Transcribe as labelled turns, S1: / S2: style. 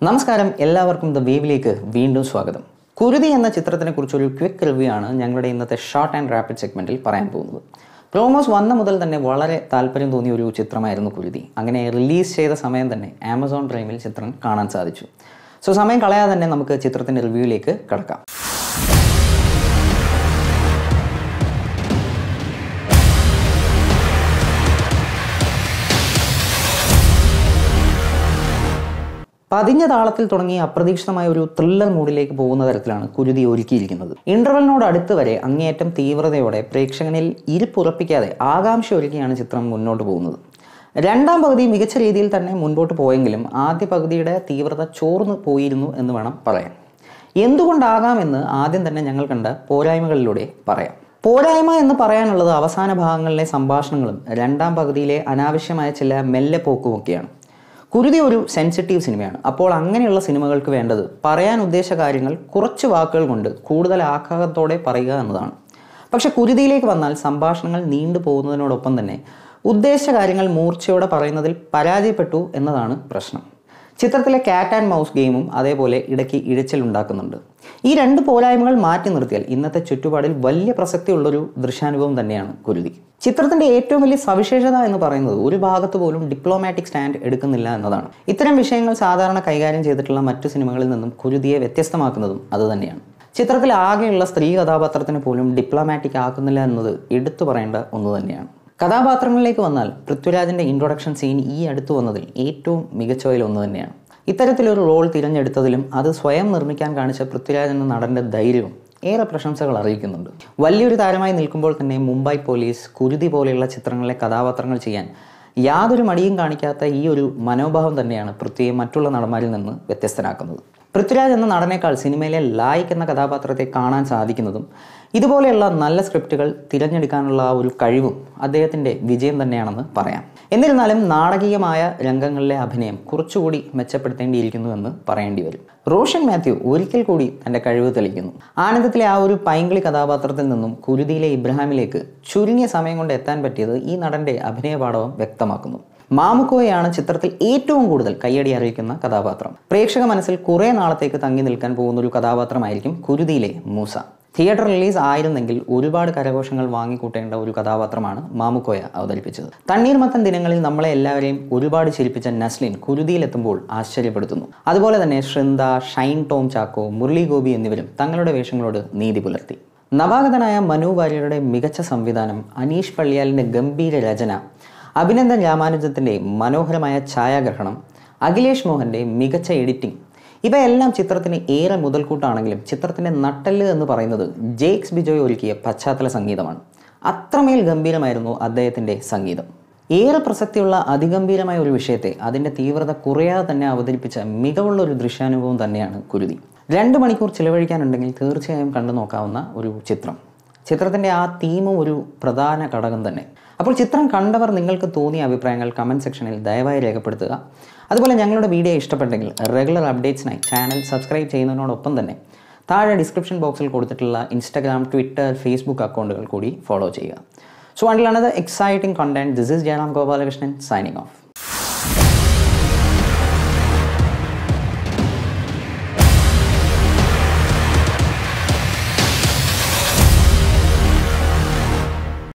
S1: നമസ്കാരം എല്ലാവർക്കും ദ വേവിലേക്ക് വീണ്ടും സ്വാഗതം കുരുതി എന്ന ചിത്രത്തിനെ കുറിച്ചൊരു ക്വിക്ക് റിവ്യൂ ആണ് ഞങ്ങളുടെ ഇന്നത്തെ ഷോർട്ട് ആൻഡ് റാപ്പിഡ് സെഗ്മെന്റിൽ പറയാൻ പോകുന്നത് പ്രോമോസ് വന്ന മുതൽ തന്നെ വളരെ താല്പര്യം തോന്നിയ ഒരു ചിത്രമായിരുന്നു കുരുതി അങ്ങനെ റിലീസ് ചെയ്ത സമയം തന്നെ ആമസോൺ പ്രൈമിൽ ചിത്രം കാണാൻ സാധിച്ചു സോ സമയം കളയാതെ തന്നെ നമുക്ക് ചിത്രത്തിൻ്റെ റിവ്യൂയിലേക്ക് കടക്കാം പതിഞ്ഞ താളത്തിൽ തുടങ്ങി അപ്രതീക്ഷിതമായ ഒരു ത്രില്ലർ മൂഡിലേക്ക് പോകുന്ന തരത്തിലാണ് കുരുതി ഒരുക്കിയിരിക്കുന്നത് ഇന്റർവെലിനോട് അടുത്ത് വരെ അങ്ങേയറ്റം തീവ്രതയോടെ പ്രേക്ഷകനിൽ ഇരിപ്പുറപ്പിക്കാതെ ആകാംക്ഷ ഒരുക്കിയാണ് ചിത്രം മുന്നോട്ട് പോകുന്നത് രണ്ടാം പകുതി മികച്ച രീതിയിൽ തന്നെ മുൻപോട്ട് പോയെങ്കിലും ആദ്യ പകുതിയുടെ തീവ്രത ചോർന്നു പോയിരുന്നു എന്ന് വേണം പറയാൻ എന്തുകൊണ്ടാകാമെന്ന് ആദ്യം തന്നെ ഞങ്ങൾ കണ്ട പോരായ്മകളിലൂടെ പറയാം പോരായ്മ എന്ന് പറയാനുള്ളത് അവസാന ഭാഗങ്ങളിലെ സംഭാഷണങ്ങളും രണ്ടാം പകുതിയിലെ അനാവശ്യമായ ചില മെല്ലെപ്പോക്കുമൊക്കെയാണ് കുരുതി ഒരു സെൻസിറ്റീവ് സിനിമയാണ് അപ്പോൾ അങ്ങനെയുള്ള സിനിമകൾക്ക് വേണ്ടത് പറയാൻ ഉദ്ദേശിച്ച കാര്യങ്ങൾ കുറച്ച് വാക്കുകൾ കൊണ്ട് കൂടുതൽ ആഘാതത്തോടെ പറയുക എന്നതാണ് പക്ഷെ കുരുതിയിലേക്ക് വന്നാൽ സംഭാഷണങ്ങൾ നീണ്ടു പോകുന്നതിനോടൊപ്പം തന്നെ ഉദ്ദേശിച്ച കാര്യങ്ങൾ മൂർച്ചയോടെ പറയുന്നതിൽ പരാജയപ്പെട്ടു എന്നതാണ് പ്രശ്നം ചിത്രത്തിലെ കാറ്റ് ആൻഡ് മൗസ് ഗെയിമും അതേപോലെ ഇടയ്ക്ക് ഇഴച്ചിൽ ഉണ്ടാക്കുന്നുണ്ട് ഈ രണ്ട് പോരായ്മകൾ മാറ്റി നിർത്തിയാൽ ഇന്നത്തെ ചുറ്റുപാടിൽ വലിയ പ്രസക്തിയുള്ളൊരു ദൃശ്യാനുഭവം തന്നെയാണ് കുരുതി ചിത്രത്തിന്റെ ഏറ്റവും വലിയ സവിശേഷത എന്ന് പറയുന്നത് ഒരു ഭാഗത്ത് പോലും ഡിപ്ലോമാറ്റിക് സ്റ്റാൻഡ് എടുക്കുന്നില്ല എന്നതാണ് ഇത്തരം വിഷയങ്ങൾ സാധാരണ കൈകാര്യം ചെയ്തിട്ടുള്ള മറ്റു സിനിമകളിൽ നിന്നും കുരുതിയെ വ്യത്യസ്തമാക്കുന്നതും അതുതന്നെയാണ് ചിത്രത്തിൽ ആകെയുള്ള സ്ത്രീ കഥാപാത്രത്തിന് പോലും ഡിപ്ലോമാറ്റിക് ആക്കുന്നില്ല എന്നത് എടുത്തു പറയേണ്ട ഒന്ന് തന്നെയാണ് കഥാപാത്രങ്ങളിലേക്ക് വന്നാൽ പൃഥ്വിരാജിന്റെ ഇൻട്രൊഡക്ഷൻ സീൻ ഈ അടുത്ത് വന്നതിൽ ഏറ്റവും മികച്ചവയിൽ ഒന്ന് തന്നെയാണ് ഇത്തരത്തിലൊരു റോൾ തിരഞ്ഞെടുത്തതിലും അത് സ്വയം നിർമ്മിക്കാൻ കാണിച്ച പൃഥ്വിരാജ് എന്ന നടന്റെ ധൈര്യവും ഏറെ പ്രശംസകൾ അറിയിക്കുന്നുണ്ട് വലിയൊരു താരമായി നിൽക്കുമ്പോൾ തന്നെ മുംബൈ പോലീസ് കുരുതി പോലെയുള്ള ചിത്രങ്ങളിലെ കഥാപാത്രങ്ങൾ ചെയ്യാൻ യാതൊരു മടിയും കാണിക്കാത്ത ഈ ഒരു മനോഭാവം തന്നെയാണ് പൃഥ്വിയെ മറ്റുള്ള നടന്മാരിൽ നിന്ന് വ്യത്യസ്തനാക്കുന്നത് പൃഥ്വിരാജ് എന്ന നടനേക്കാൾ സിനിമയിലെ ലായിക് എന്ന കഥാപാത്രത്തെ കാണാൻ സാധിക്കുന്നതും ഇതുപോലെയുള്ള നല്ല സ്ക്രിപ്റ്റുകൾ തിരഞ്ഞെടുക്കാനുള്ള ആ ഒരു കഴിവും അദ്ദേഹത്തിൻ്റെ വിജയം തന്നെയാണെന്ന് പറയാം എന്നിരുന്നാലും നാടകീയമായ രംഗങ്ങളിലെ അഭിനയം കുറച്ചുകൂടി മെച്ചപ്പെടുത്തേണ്ടിയിരിക്കുന്നു എന്ന് പറയേണ്ടി വരും റോഷൻ മാത്യു ഒരിക്കൽ കൂടി തൻ്റെ കഴിവ് തെളിയിക്കുന്നു ആനന്ദത്തിലെ ആ ഒരു പൈങ്കിളി കഥാപാത്രത്തിൽ നിന്നും കുരുതിയിലെ ഇബ്രാഹിമിലേക്ക് ചുരുങ്ങിയ സമയം കൊണ്ട് എത്താൻ പറ്റിയത് ഈ നടൻ്റെ അഭിനയ പാഠവും വ്യക്തമാക്കുന്നു മാമുക്കോയാണ് ചിത്രത്തിൽ ഏറ്റവും കൂടുതൽ കയ്യടി അറിയിക്കുന്ന കഥാപാത്രം പ്രേക്ഷക മനസ്സിൽ കുറേ നാളത്തേക്ക് തങ്ങി നിൽക്കാൻ പോകുന്ന ഒരു കഥാപാത്രമായിരിക്കും കുരുതിയിലെ മൂസ തിയേറ്റർ റിലീസ് ആയിരുന്നെങ്കിൽ ഒരുപാട് കരഘോഷങ്ങൾ വാങ്ങിക്കൂട്ടേണ്ട ഒരു കഥാപാത്രമാണ് മാമുക്കോയ അവതരിപ്പിച്ചത് തണ്ണീർമത്തൻ ദിനങ്ങളിൽ നമ്മളെ എല്ലാവരെയും ഒരുപാട് ചിരിപ്പിച്ച നസ്ലിൻ കുരുതിയിലെത്തുമ്പോൾ ആശ്ചര്യപ്പെടുത്തുന്നു അതുപോലെ തന്നെ ശൃന്ദ ഷൈൻ ടോം ചാക്കോ മുരളി ഗോപി എന്നിവരും തങ്ങളുടെ വേഷങ്ങളോട് നീതി പുലർത്തി നവാഗതനായ മനു വാര്യരുടെ മികച്ച സംവിധാനം അനീഷ് പള്ളിയാലിൻ്റെ ഗംഭീര രചന അഭിനന്ദൻ രാമാനുജത്തിൻ്റെ മനോഹരമായ ഛായാഗ്രഹണം അഖിലേഷ് മോഹൻ്റെ മികച്ച എഡിറ്റിംഗ് ഇവയെല്ലാം ചിത്രത്തിന് ഏറെ മുതൽക്കൂട്ടാണെങ്കിലും ചിത്രത്തിൻ്റെ നട്ടല് എന്ന് പറയുന്നത് ജേക്സ് ബിജോയ് ഒരുക്കിയ പശ്ചാത്തല സംഗീതമാണ് അത്രമേൽ ഗംഭീരമായിരുന്നു അദ്ദേഹത്തിൻ്റെ സംഗീതം ഏറെ പ്രസക്തിയുള്ള അതിഗംഭീരമായ ഒരു വിഷയത്തെ അതിൻ്റെ തീവ്രത കുറയാതെ തന്നെ അവതരിപ്പിച്ച മികവുള്ള ഒരു ദൃശ്യാനുഭവം തന്നെയാണ് കുരുതി രണ്ട് മണിക്കൂർ ചിലവഴിക്കാനുണ്ടെങ്കിൽ തീർച്ചയായും കണ്ടു നോക്കാവുന്ന ഒരു ചിത്രം ചിത്രത്തിൻ്റെ ആ തീമും ഒരു പ്രധാന ഘടകം തന്നെ അപ്പോൾ ചിത്രം കണ്ടവർ നിങ്ങൾക്ക് തോന്നിയ അഭിപ്രായങ്ങൾ കമൻറ്റ് സെക്ഷനിൽ ദയവായി രേഖപ്പെടുത്തുക അതുപോലെ ഞങ്ങളുടെ വീഡിയോ ഇഷ്ടപ്പെട്ടെങ്കിൽ റെഗുലർ അപ്ഡേറ്റ്സിനായി ചാനൽ സബ്സ്ക്രൈബ് ചെയ്യുന്നതിനോടൊപ്പം തന്നെ താഴെ ഡിസ്ക്രിപ്ഷൻ ബോക്സിൽ കൊടുത്തിട്ടുള്ള ഇൻസ്റ്റാഗ്രാം ട്വിറ്റർ ഫേസ്ബുക്ക് അക്കൗണ്ടുകൾ കൂടി ഫോളോ ചെയ്യുക so until another exciting content this is Jayaram Gopalakrishnan signing of